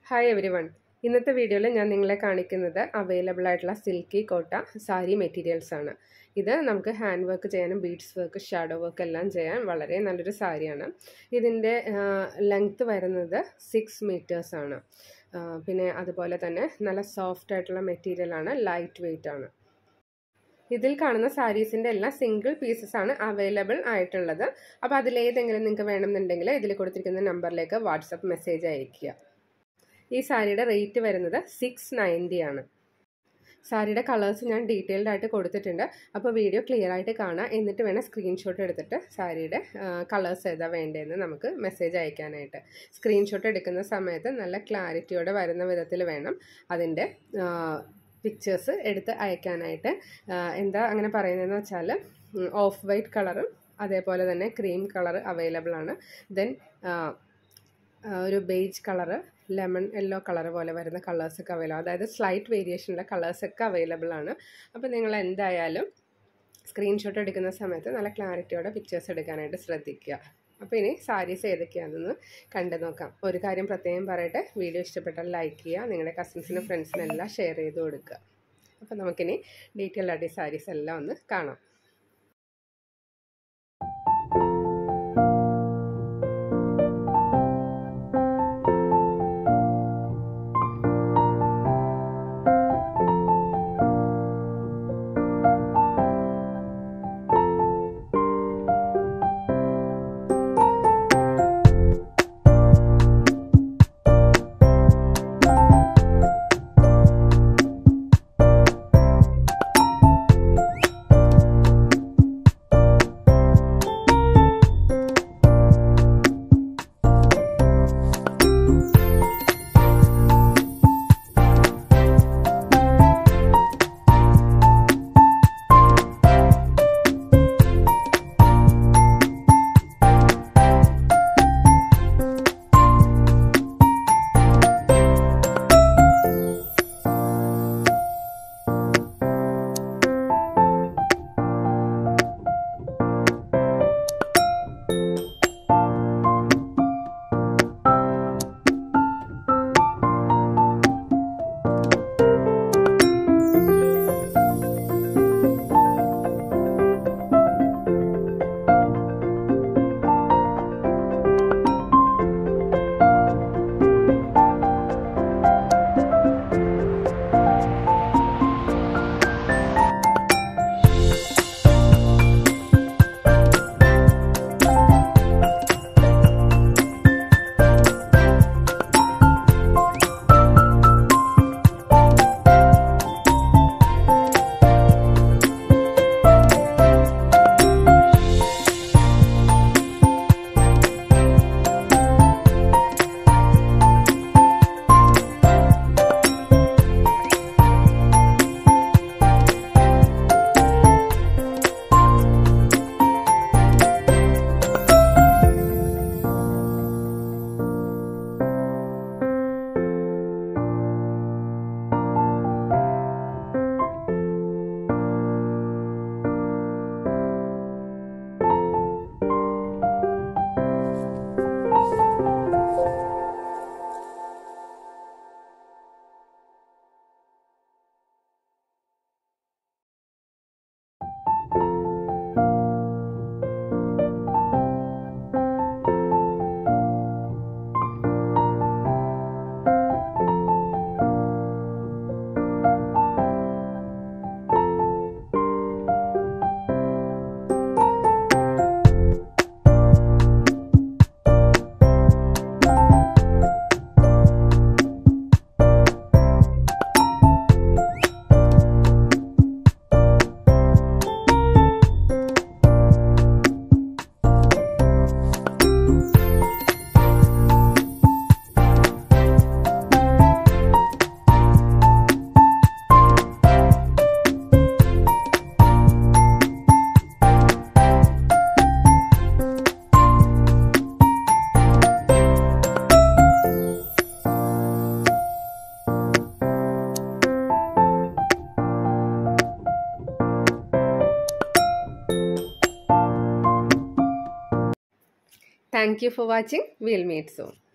Hi every one ഇന്നത്തെ വീഡിയോയിൽ ഞാൻ നിങ്ങളെ കാണിക്കുന്നത് അവൈലബിൾ ആയിട്ടുള്ള സിൽക്കി കോട്ട സാരി മെറ്റീരിയൽസ് ആണ് ഇത് നമുക്ക് ഹാൻഡ് വർക്ക് ചെയ്യാനും ബീഡ്സ് വർക്ക് ഷാഡോ വർക്ക് എല്ലാം ചെയ്യാൻ വളരെ നല്ലൊരു സാരിയാണ് ഇതിൻ്റെ ലെങ്ത്ത് വരുന്നത് സിക്സ് മീറ്റേഴ്സ് ആണ് ആ, പിന്നെ അതുപോലെ തന്നെ നല്ല സോഫ്റ്റ് ആയിട്ടുള്ള മെറ്റീരിയലാണ് ലൈറ്റ് വെയ്റ്റ് ആണ് ഇതിൽ കാണുന്ന സാരീസിൻ്റെ എല്ലാം സിംഗിൾ പീസസ് ആണ് അവൈലബിൾ ആയിട്ടുള്ളത് അപ്പോൾ അതിലേതെങ്കിലും നിങ്ങൾക്ക് വേണമെന്നുണ്ടെങ്കിൽ ഇതിൽ കൊടുത്തിരിക്കുന്ന നമ്പറിലേക്ക് വാട്സപ്പ് മെസ്സേജ് അയയ്ക്കുക ഈ സാരിയുടെ റേറ്റ് വരുന്നത് സിക്സ് നയൻറ്റി ആണ് സാരിയുടെ കളേഴ്സ് ഞാൻ ഡീറ്റെയിൽഡ് ആയിട്ട് കൊടുത്തിട്ടുണ്ട് അപ്പോൾ വീഡിയോ ക്ലിയർ ആയിട്ട് കാണാം എന്നിട്ട് വേണം സ്ക്രീൻഷോട്ട് എടുത്തിട്ട് സാരിയുടെ കളേഴ്സ് ഏതാ വേണ്ടതെന്ന് നമുക്ക് മെസ്സേജ് അയക്കാനായിട്ട് സ്ക്രീൻഷോട്ട് എടുക്കുന്ന സമയത്ത് നല്ല ക്ലാരിറ്റിയോടെ വരുന്ന വിധത്തിൽ വേണം അതിൻ്റെ പിക്ചേഴ്സ് എടുത്ത് അയക്കാനായിട്ട് എന്താ അങ്ങനെ പറയുന്നതെന്ന് വെച്ചാൽ ഓഫ് വൈറ്റ് കളറും അതേപോലെ തന്നെ ക്രീം കളർ അവൈലബിൾ ആണ് ദെൻ ഒരു beige colour lemon yellow colour പോലെ വരുന്ന കളേഴ്സൊക്കെ അവൈലബിൾ അതായത് സ്ലൈറ്റ് വേരിയേഷനുള്ള കളേഴ്സൊക്കെ അവൈലബിൾ ആണ് അപ്പോൾ നിങ്ങൾ എന്തായാലും സ്ക്രീൻഷോട്ട് എടുക്കുന്ന സമയത്ത് നല്ല ക്ലാരിറ്റിയോടെ പിക്ചേഴ്സ് എടുക്കാനായിട്ട് ശ്രദ്ധിക്കുക അപ്പോൾ ഇനി സാരീസ് ഏതൊക്കെയാണെന്ന് കണ്ടു നോക്കാം ഒരു കാര്യം പ്രത്യേകം പറയട്ടെ വീഡിയോ ഇഷ്ടപ്പെട്ടാൽ ലൈക്ക് ചെയ്യുക നിങ്ങളുടെ കസിൻസിനും ഫ്രണ്ട്സിനും എല്ലാം ഷെയർ ചെയ്ത് കൊടുക്കുക അപ്പോൾ നമുക്കിനി ഡീറ്റെയിൽ ആയിട്ട് ഈ സാരീസ് എല്ലാം ഒന്ന് കാണാം Thank you for watching. We'll meet soon.